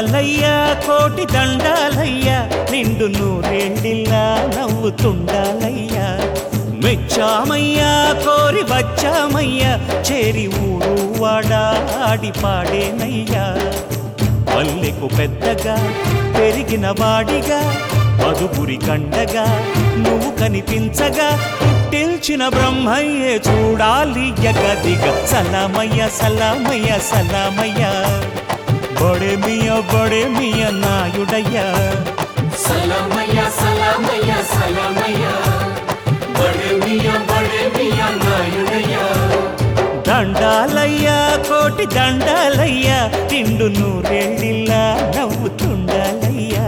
దండాలయ్యా కోటి దండాలయ్యా నిండు నూరేండిల్లా నవ్వుతుండాలయ్యా మెచ్చామయ్యా కోరి వచ్చామయ్యా చేరి ఊరు వాడాడి పాడేనయ్యా పల్లెకు పెద్దగా పెరిగిన వాడిగా మధుపురి కండగా నువ్వు కనిపించగా పుట్టిల్చిన బ్రహ్మయ్యే చూడాలి జగదిగ సలామయ్య సలామయ్య సలామయ్య బడే మియ బడే మియ నాయుడయ్యా సలమయ్య సలమయ్య సలమయ్య బడే మియా బడే మియా నాయుడయ్యా దండాలయ్యా కోటి దండాలయ్యా తిండు నూరేళ్ళిల్లా నవ్వుతుండాలయ్యా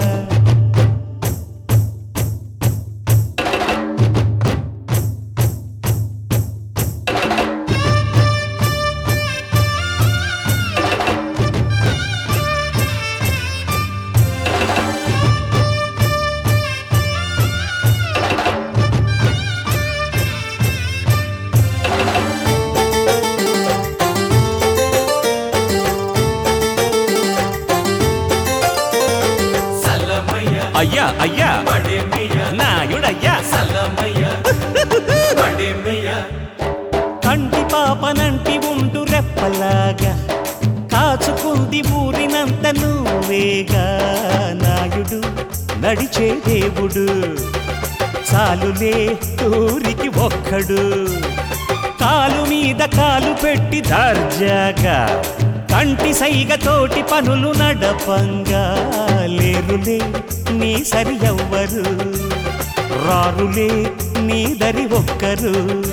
సలమయ్య అయ్యా అయ్యా బడే మియా నాయుడయ్యా సలమయ్య బడే మియా కంటి పాపనంటి ఉండు రెప్పలాగా కాచుకుంది ఊరినంత నువ్వేగా నాయుడు నడిచే దేవుడు చాలులే ఊరికి ఒక్కడు కాలు మీద కాలు పెట్టి దర్జాగా కంటి సైగతోటి పనులు నడపంగా లేరులే నీ సరి ఎవ్వరు రారులే నీ దరి ఒక్కరు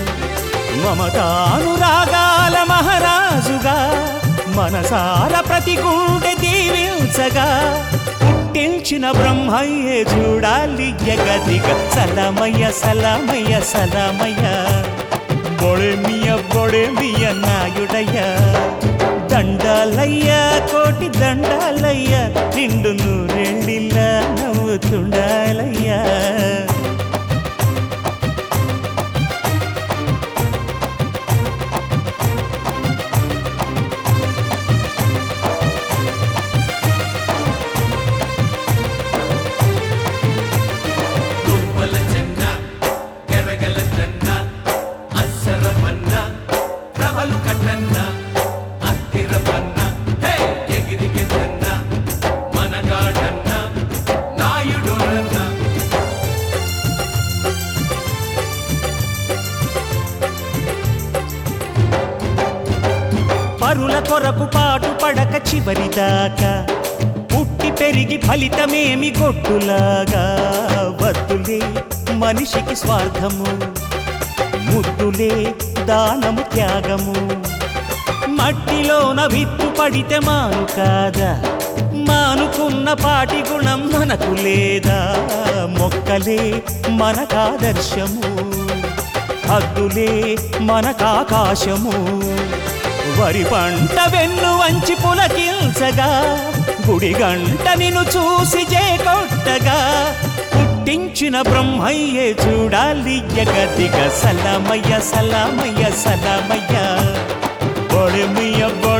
మమతానురాగాల మహారాజుగా మనసార ప్రతి గుండె దీవించగా పుట్టించిన బ్రహ్మయ్యే చూడాలి జగదిగ సలమయ్య సలమయ్య సలమయ్య బొడెమియ బొడెమియ నాయుడయ్య దండాలయ్య కోటి దండాలయ్య నిండు నూరెళ్ళిల్లా నవ్వుతుండాలయ్యా దుబ్బల చెన్న ఎరగల చెన్న అసర పన్న ప్రబలు కట్టన్న అత్తిర పన్న హే ఎగిరికి చెన్న మనగాడన్న నాయుడు రన్న పరుల కొరకు పాటు పడక చివరిదాకా పుట్టి పెరిగి ఫలితమేమి గొడ్డులాగా వద్దులే మనిషికి స్వార్థము ముద్దులే దానము త్యాగము మట్టిలోన విత్తు పడితే మాను కాదా మానుకున్న పాటి గుణం మనకు లేదా మొక్కలే మనకాదర్శము హద్దులే మనకాకాశము వరి పంట వెన్ను వంచి పులకిల్చగా గుడి గంట నిన్ను చూసి జేకొట్టగా పుట్టించిన బ్రహ్మయ్యే చూడాలి జగదిగ సలమయ్య సలమయ్య సలమయ్య బొడమియ